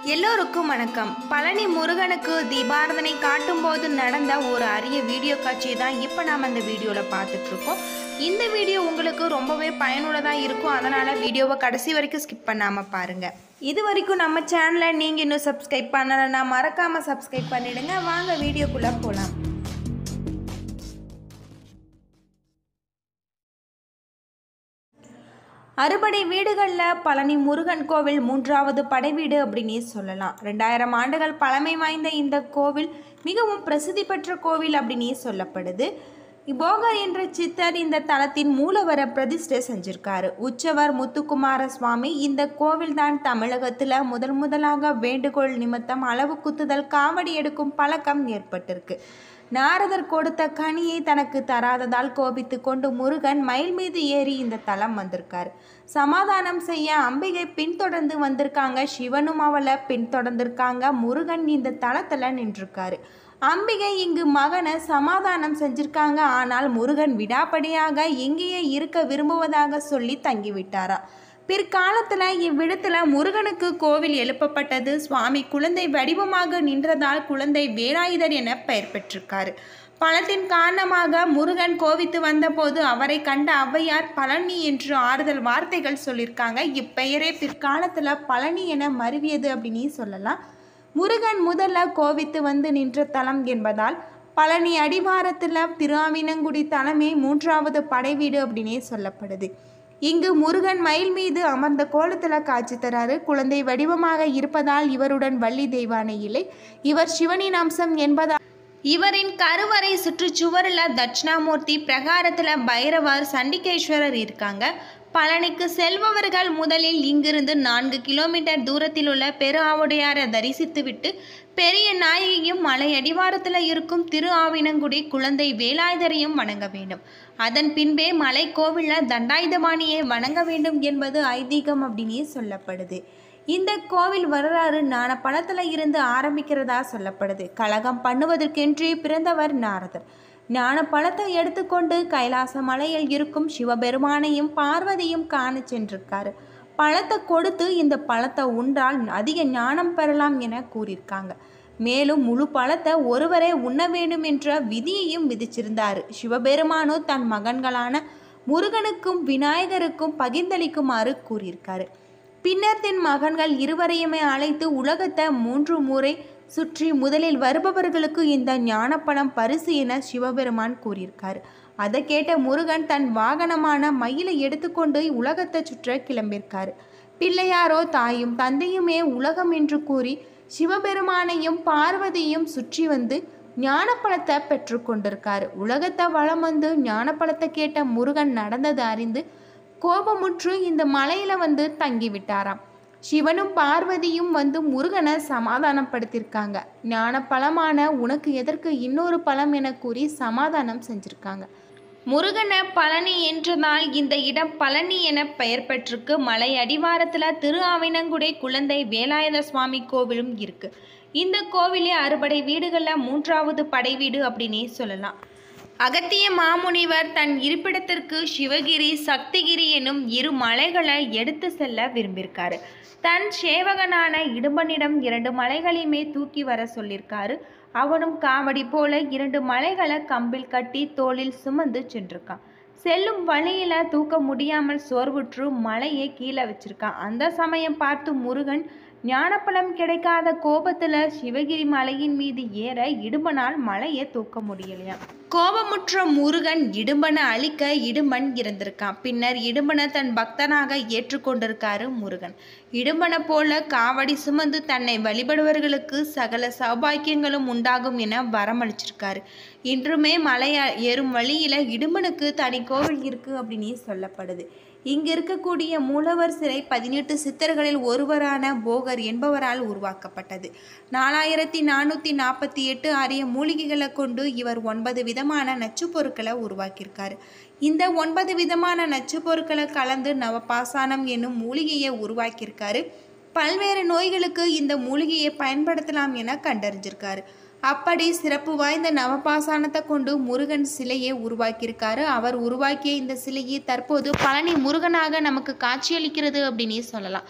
எல்லோருக்கும் வணக்கம் பழனி முருகனுக்கு தீபாரதனை காட்டும்போது நடந்த ஒரு அரிய வீடியோ காட்சி தான் இப்போ நாம் அந்த வீடியோவில் பார்த்துட்ருக்கோம் இந்த வீடியோ உங்களுக்கு ரொம்பவே பயனுள்ளதாக இருக்கும் அதனால் வீடியோவை கடைசி வரைக்கும் ஸ்கிப் பண்ணாமல் பாருங்கள் இது வரைக்கும் நம்ம சேனலை நீங்கள் இன்னும் சப்ஸ்கிரைப் பண்ணலைன்னா மறக்காமல் சப்ஸ்கிரைப் பண்ணிடுங்க வாங்க வீடியோக்குள்ளே போகலாம் அறுபடை வீடுகளில் பழனி முருகன் கோவில் மூன்றாவது படைவீடு அப்படின்னே சொல்லலாம் ரெண்டாயிரம் ஆண்டுகள் பழமை வாய்ந்த இந்த கோவில் மிகவும் பிரசித்தி பெற்ற கோவில் அப்படின்னே சொல்லப்படுது போகர் என்ற சித்தர் இந்த தலத்தின் மூலவரை பிரதிஷ்டை செஞ்சிருக்காரு உற்சவர் முத்துக்குமார சுவாமி இந்த கோவில் தான் தமிழகத்தில் முதல் முதலாக வேண்டுகோள் நிமித்தம் அளவு குத்துதல் காவடி எடுக்கும் பழக்கம் ஏற்பட்டிருக்கு நாரதர் கொடுத்த கனியை தனக்கு தராததால் கோபித்து கொண்டு முருகன் மயில் மீது ஏறி இந்த தலம் வந்திருக்காரு சமாதானம் செய்ய அம்பிகை பின்தொடர்ந்து வந்திருக்காங்க சிவனும் அவளை பின்தொடர்ந்திருக்காங்க முருகன் இந்த தளத்துல நின்றிருக்காரு அம்பிகை இங்கு மகனை சமாதானம் செஞ்சிருக்காங்க ஆனால் முருகன் விடாப்படியாக இங்கேயே இருக்க விரும்புவதாக சொல்லி தங்கிவிட்டாரா பிற்காலத்தில் இவ்விடத்துல முருகனுக்கு கோவில் எழுப்பப்பட்டது சுவாமி குழந்தை வடிவமாக நின்றதால் குழந்தை வேலாயுதர் என பெயர் பெற்றிருக்காரு பணத்தின் காரணமாக முருகன் கோவித்து வந்தபோது அவரை கண்ட ஔவையார் பழனி என்று ஆறுதல் வார்த்தைகள் சொல்லியிருக்காங்க இப்பெயரே பிற்காலத்தில் பழனி என மருவியது அப்படின்னு சொல்லலாம் முருகன் முதல்ல கோவித்து வந்து நின்ற தலம் என்பதால் பழனி அடிவாரத்தில் திருஆவினங்குடி தலமே மூன்றாவது படைவீடு அப்படின்னே சொல்லப்படுது இங்கு முருகன் மயில் மீது அமர்ந்த கோலத்தில் காட்சி தராரு குழந்தை வடிவமாக இருப்பதால் இவருடன் வள்ளி தெய்வானை இல்லை இவர் சிவனின் அம்சம் என்பதால் இவரின் கருவறை சுற்றுச்சுவரில் தட்சிணாமூர்த்தி பிரகாரத்தில் பைரவர் சண்டிகேஸ்வரர் இருக்காங்க பழனிக்கு செல்பவர்கள் முதலில் இங்கிருந்து நான்கு கிலோமீட்டர் தூரத்தில் உள்ள பெரு ஆவுடையாரை தரிசித்துவிட்டு பெரிய நாயகியும் மலை அடிவாரத்தில் இருக்கும் திரு ஆவினங்குடி குழந்தை வேலாயுதரையும் வணங்க வேண்டும் அதன் பின்பே மலை கோவிலில் தண்டாயுதபாணியை வணங்க வேண்டும் என்பது ஐதீகம் அப்படின்னே சொல்லப்படுது இந்த கோவில் வரலாறு ஞானப்பழத்தில் இருந்து ஆரம்பிக்கிறதா சொல்லப்படுது கலகம் பண்ணுவதற்கென்றே பிறந்தவர் நாரதர் ஞான பழத்தை எடுத்துக்கொண்டு கைலாச மலையில் இருக்கும் சிவபெருமானையும் பார்வதியும் காண சென்றிருக்காரு பழத்தை கொடுத்து இந்த பழத்தை உண்டால் அதிக ஞானம் பெறலாம் என கூறியிருக்காங்க மேலும் முழு பழத்தை ஒருவரே உண்ண வேண்டும் என்ற விதியையும் விதிச்சிருந்தார் சிவபெருமானோ தன் மகன்களான முருகனுக்கும் விநாயகருக்கும் பகிர்ந்தளிக்குமாறு கூறியிருக்காரு பின்னர் தன் மகன்கள் இருவரையுமே அழைத்து உலகத்தை மூன்று முறை சுற்றி முதலில் வருபவர்களுக்கு இந்த ஞானப்பழம் பரிசு என சிவபெருமான் கூறியிருக்காரு அதை கேட்ட முருகன் தன் வாகனமான மயிலை எடுத்துக்கொண்டு உலகத்தை சுற்ற கிளம்பியிருக்காரு பிள்ளையாரோ தாயும் தந்தையுமே உலகம் என்று கூறி சிவபெருமானையும் பார்வதியும் சுற்றி வந்து ஞானப்பழத்தை பெற்று கொண்டிருக்காரு உலகத்தை வளம் வந்து ஞானப்பழத்தை கேட்ட முருகன் நடந்தது அறிந்து கோபமுற்று இந்த மலையில வந்து தங்கி விட்டாராம் சிவனும் பார்வதியும் வந்து முருகனை சமாதானப்படுத்தியிருக்காங்க ஞான பழமான உனக்கு எதற்கு இன்னொரு பழம் என கூறி சமாதானம் செஞ்சிருக்காங்க முருகனை பழனி என்றதால் இந்த இடம் பழனி என பெயர் பெற்றிருக்கு மலை அடிவாரத்தில் திரு ஆவினங்குடை குழந்தை வேலாயுத சுவாமி கோவிலும் இருக்கு இந்த கோவிலே அறுபடை வீடுகளில் மூன்றாவது படை வீடு அப்படின்னே சொல்லலாம் அகத்திய மாமுனிவர் தன் இருப்பிடத்திற்கு சிவகிரி சக்திகிரி எனும் இரு மலைகளை எடுத்து செல்ல விரும்பியிருக்காரு தன் சேவகனான இடும்பனிடம் இரண்டு மலைகளையுமே தூக்கி வர சொல்லியிருக்காரு அவனும் காவடி போல இரண்டு மலைகளை கம்பில் கட்டி தோளில் சுமந்து சென்றிருக்கான் செல்லும் வழியில தூக்க முடியாமல் சோர்வுற்று மலையை கீழே வச்சிருக்கான் அந்த சமயம் பார்த்து முருகன் ஞானப்பழம் கிடைக்காத கோபத்துல சிவகிரி மலையின் மீது ஏற இடும்பனால் மலையை தூக்க முடியலையா கோபமுற்ற முருகன் இடும்பனை அழிக்க இடும்பன் இறந்திருக்கான் பின்னர் இடும்பனை தன் பக்தனாக ஏற்றுக்கொண்டிருக்காரு முருகன் இடும்பனை போல காவடி சுமந்து தன்னை வழிபடுவர்களுக்கு சகல சௌபாக்கியங்களும் உண்டாகும் என வரமளிச்சிருக்காரு இன்றுமே மலை ஏறும் வழியில இடும்பனுக்கு தனி கோவில் இருக்கு அப்படின்னு சொல்லப்படுது இங்கு இருக்கக்கூடிய மூலவர் சிலை பதினெட்டு சித்தர்களில் ஒருவரான போகர் என்பவரால் உருவாக்கப்பட்டது நாலாயிரத்தி நானூற்றி நாற்பத்தி எட்டு அரிய மூலிகைகளை கொண்டு இவர் ஒன்பது விதமான நச்சுப் பொருட்களை உருவாக்கியிருக்காரு இந்த ஒன்பது விதமான நச்சுப் பொருட்களை கலந்து நவபாசானம் என்னும் மூலிகையை உருவாக்கியிருக்காரு பல்வேறு நோய்களுக்கு இந்த மூலிகையை பயன்படுத்தலாம் என கண்டறிஞ்சிருக்காரு அப்படி சிறப்பு வாய்ந்த நவபாசானத்தை கொண்டு முருகன் சிலையை உருவாக்கியிருக்காரு அவர் உருவாக்கிய இந்த சிலையை தற்போது பழனி முருகனாக நமக்கு காட்சியளிக்கிறது அப்படின்னே சொல்லலாம்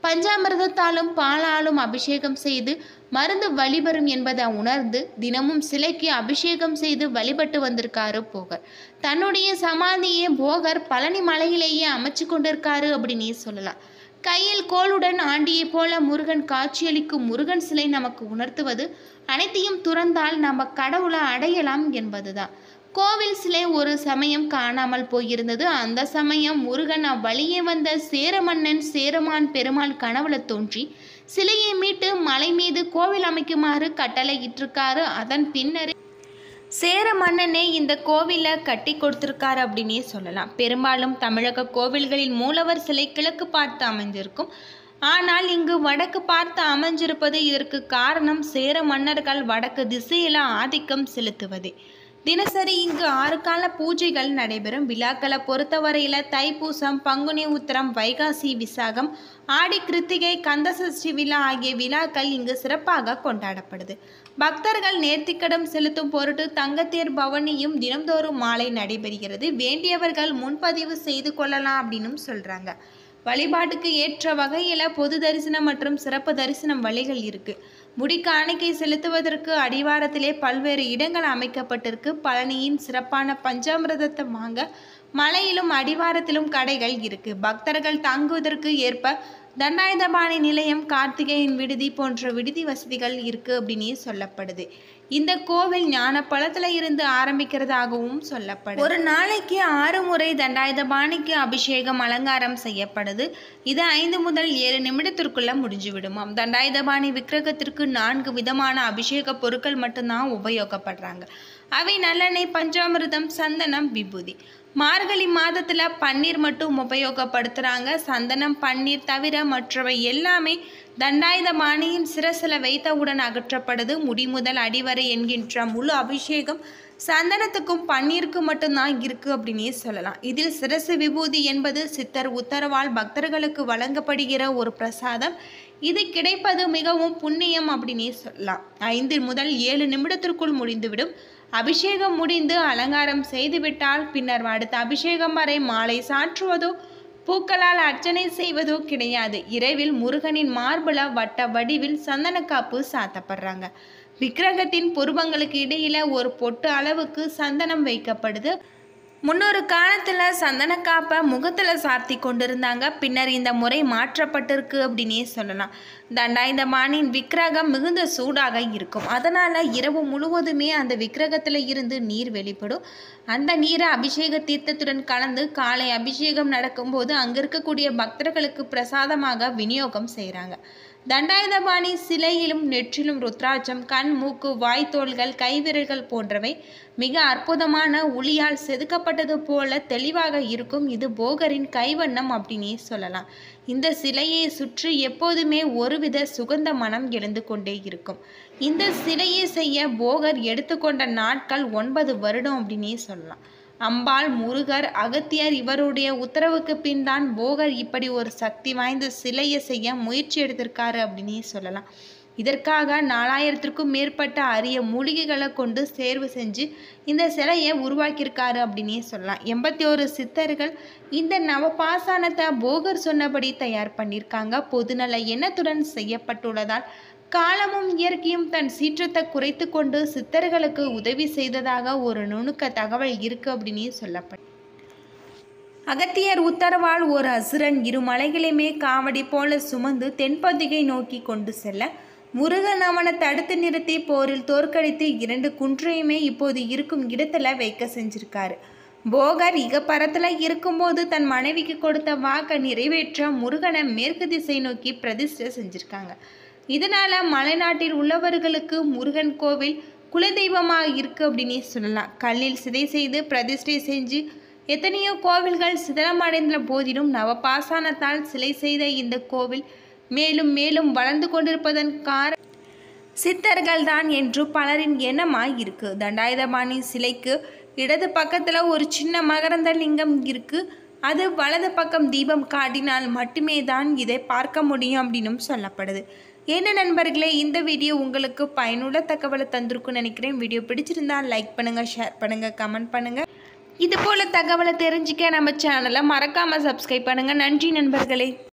பஞ்சாமிர்தத்தாலும் பாலாலும் அபிஷேகம் செய்து மருந்து வழிபெறும் என்பதை உணர்ந்து தினமும் சிலைக்கு அபிஷேகம் செய்து வழிபட்டு வந்திருக்காரு போகர் தன்னுடைய சமாதியை போகர் பழனி மலையிலேயே அமைச்சு கொண்டிருக்காரு அப்படின்னே சொல்லலாம் கையில் கோளுடன் ஆண்டியைப் போல முருகன் காட்சியளிக்கும் முருகன் சிலை நமக்கு உணர்த்துவது அனைத்தையும் துறந்தால் நம்ம கடவுளை அடையலாம் என்பதுதான் கோவில் சிலை ஒரு சமயம் காணாமல் போயிருந்தது அந்த சமயம் முருகன் அவ்வழியே வந்த சேரமன்னன் சேரமான் பெருமாள் கனவுல தோன்றி சிலையை மீட்டு மலை மீது கோவில் அமைக்குமாறு கட்டளையிட்டிருக்காரு அதன் பின்னர் சேர மன்னனே இந்த கோவிலை கட்டி கொடுத்துருக்காரு அப்படின்னே சொல்லலாம் பெரும்பாலும் தமிழக கோவில்களில் மூலவர் சிலை கிழக்கு பார்த்து அமைந்திருக்கும் ஆனால் இங்கு வடக்கு பார்த்து அமைஞ்சிருப்பது இதற்கு காரணம் சேர மன்னர்கள் வடக்கு திசையில ஆதிக்கம் செலுத்துவதே தினசரி இங்கு ஆறு கால பூஜைகள் நடைபெறும் விழாக்களை பொறுத்தவரையில தைப்பூசம் பங்குனி உத்திரம் வைகாசி விசாகம் ஆடி கிருத்திகை கந்தசஷ்டி விழா ஆகிய விழாக்கள் இங்கு சிறப்பாக கொண்டாடப்படுது பக்தர்கள் நேர்த்திக்கடம் செலுத்தும் பொருட்டு தங்கத்தேர் பவனியும் தினம்தோறும் மாலை நடைபெறுகிறது வேண்டியவர்கள் முன்பதிவு செய்து கொள்ளலாம் அப்படின்னும் சொல்றாங்க வழிபாட்டுக்கு ஏற்ற வகையில் பொது தரிசனம் மற்றும் சிறப்பு தரிசனம் வழிகள் இருக்கு முடி காணிக்கை செலுத்துவதற்கு அடிவாரத்திலே பல்வேறு இடங்கள் அமைக்கப்பட்டிருக்கு பழனியின் சிறப்பான பஞ்சாமிரதத்தை வாங்க மலையிலும் அடிவாரத்திலும் கடைகள் இருக்கு பக்தர்கள் தங்குவதற்கு ஏற்ப தண்டாயுதபாணி நிலையம் கார்த்திகேயன் விடுதி போன்ற விடுதி வசதிகள் இருக்கு அப்படின்னு சொல்லப்படுது இந்த கோவில் ஞான பழத்துல இருந்து ஆரம்பிக்கிறதாகவும் சொல்லப்படுது ஒரு நாளைக்கு ஆறு முறை தண்டாயுதபாணிக்கு அபிஷேகம் அலங்காரம் செய்யப்படுது இது ஐந்து முதல் ஏழு நிமிடத்திற்குள்ள முடிஞ்சுவிடுமாம் தண்டாயுதபாணி விக்கிரகத்திற்கு நான்கு விதமான அபிஷேக பொருட்கள் மட்டும்தான் உபயோகப்படுறாங்க அவை நல்லெண்ணெய் பஞ்சாமிர்தம் சந்தனம் விபூதி மார்கழி மாதத்துல பன்னீர் மட்டும் உபயோகப்படுத்துறாங்க சந்தனம் பன்னீர் தவிர மற்றவை எல்லாமே தண்டாயுதபாணியின் சிரசில வைத்தவுடன் அகற்றப்படுது முடி முதல் அடிவரை என்கின்ற முழு அபிஷேகம் சந்தனத்துக்கும் பன்னீருக்கும் மட்டும்தான் இருக்கு அப்படின்னே சொல்லலாம் இதில் சிரசு விபூதி என்பது சித்தர் உத்தரவால் பக்தர்களுக்கு வழங்கப்படுகிற ஒரு பிரசாதம் இது கிடைப்பது மிகவும் புண்ணியம் அப்படின்னே சொல்லலாம் ஐந்து முதல் ஏழு நிமிடத்திற்குள் முடிந்துவிடும் அபிஷேகம் முடிந்து அலங்காரம் செய்துவிட்டால் பின்னர் அடுத்த அபிஷேகம் வரை மாலை சாற்றுவதோ பூக்களால் அர்ச்சனை செய்வதோ கிடையாது இரவில் முருகனின் மார்புல வட்ட வடிவில் சந்தனக்காப்பு சாத்தப்படுறாங்க விக்கிரகத்தின் புருவங்களுக்கு இடையில ஒரு பொட்டு அளவுக்கு சந்தனம் வைக்கப்படுது முன்னொரு காலத்தில் சந்தனக்காப்பை முகத்தில் சார்த்தி கொண்டிருந்தாங்க பின்னர் இந்த முறை மாற்றப்பட்டிருக்கு அப்படின்னே சொல்லலாம் தண்டாயுதபாணியின் விக்கிரகம் மிகுந்த சூடாக இருக்கும் அதனால் இரவு முழுவதுமே அந்த விக்கிரகத்தில் இருந்து நீர் வெளிப்படும் அந்த நீரை அபிஷேக தீர்த்தத்துடன் கலந்து காலை அபிஷேகம் நடக்கும்போது அங்கே இருக்கக்கூடிய பக்தர்களுக்கு பிரசாதமாக விநியோகம் செய்கிறாங்க தண்டாயுதபாணி சிலையிலும் நெற்றிலும் ருத்ராட்சம் கண் மூக்கு வாய்த்தோள்கள் கைவிரல்கள் போன்றவை மிக அற்புதமான ஒளியால் செதுக்கப்பட்டது போல தெளிவாக இருக்கும் இது போகரின் கைவண்ணம் அப்படின்னே சொல்லலாம் இந்த சிலையை சுற்றி எப்போதுமே ஒருவித சுகந்த மனம் எழுந்து கொண்டே இருக்கும் இந்த சிலையை செய்ய போகர் எடுத்துக்கொண்ட நாட்கள் ஒன்பது வருடம் அப்படின்னே சொல்லலாம் அம்பாள் முருகர் அகத்தியர் இவருடைய உத்தரவுக்கு பின் தான் போகர் இப்படி ஒரு சக்தி வாய்ந்த சிலையை செய்ய முயற்சி எடுத்திருக்காரு அப்படின்னே சொல்லலாம் இதற்காக நாலாயிரத்திற்கும் மேற்பட்ட அரிய மூலிகைகளை கொண்டு தேர்வு செஞ்சு இந்த சிலையை உருவாக்கியிருக்காரு அப்படின்னே சொல்லலாம் எண்பத்தி ஒரு சித்தர்கள் இந்த நவபாசானத்தை போகர் சொன்னபடி தயார் பண்ணியிருக்காங்க பொதுநல எண்ணத்துடன் செய்யப்பட்டுள்ளதால் காலமும் இயற்கையும் தன் சீற்றத்தை குறைத்து கொண்டு சித்தர்களுக்கு உதவி செய்ததாக ஒரு நுணுக்க தகவல் இருக்கு அப்படின்னு சொல்லப்படும் அகத்தியர் உத்தரவால் ஒரு அசுரன் இரு மலைகளையுமே காவடி போல சுமந்து தென்பதிகை நோக்கி கொண்டு செல்ல முருகன் அவனை தடுத்து நிறுத்தி போரில் தோற்கடித்து இரண்டு குன்றையுமே இப்போது இருக்கும் இடத்துல வைக்க செஞ்சிருக்காரு போகர் இகப்பரத்தில் இருக்கும்போது தன் மனைவிக்கு கொடுத்த வாக்கை நிறைவேற்ற முருகனை மேற்கு திசை நோக்கி பிரதிஷ்டை செஞ்சிருக்காங்க இதனால மலைநாட்டில் உள்ளவர்களுக்கு முருகன் கோவில் குலதெய்வமாக இருக்கு அப்படின்னே சொல்லலாம் கல்லில் சிதை செய்து பிரதிஷ்டை செஞ்சு எத்தனையோ கோவில்கள் சிதலமடைந்த போதிலும் நவபாசானத்தால் சிலை செய்த இந்த கோவில் மேலும் மேலும் வளர்ந்து கொண்டிருப்பதன் கார சித்தர்கள் தான் என்று பலரின் எண்ணமாய் இருக்கு தண்டாயுதபாணி சிலைக்கு இடது பக்கத்தில் ஒரு சின்ன மகரந்த லிங்கம் இருக்கு அது வலது பக்கம் தீபம் காட்டினால் மட்டுமே தான் இதை பார்க்க முடியும் அப்படின்னும் சொல்லப்படுது என்ன நண்பர்களே இந்த வீடியோ உங்களுக்கு பயனுள்ள தகவலை தந்திருக்குன்னு நினைக்கிறேன் வீடியோ பிடிச்சிருந்தா லைக் பண்ணுங்கள் ஷேர் பண்ணுங்கள் கமெண்ட் பண்ணுங்கள் இது போல் தகவலை தெரிஞ்சுக்க நம்ம சேனலை மறக்காமல் சப்ஸ்கிரைப் பண்ணுங்கள் நன்றி நண்பர்களே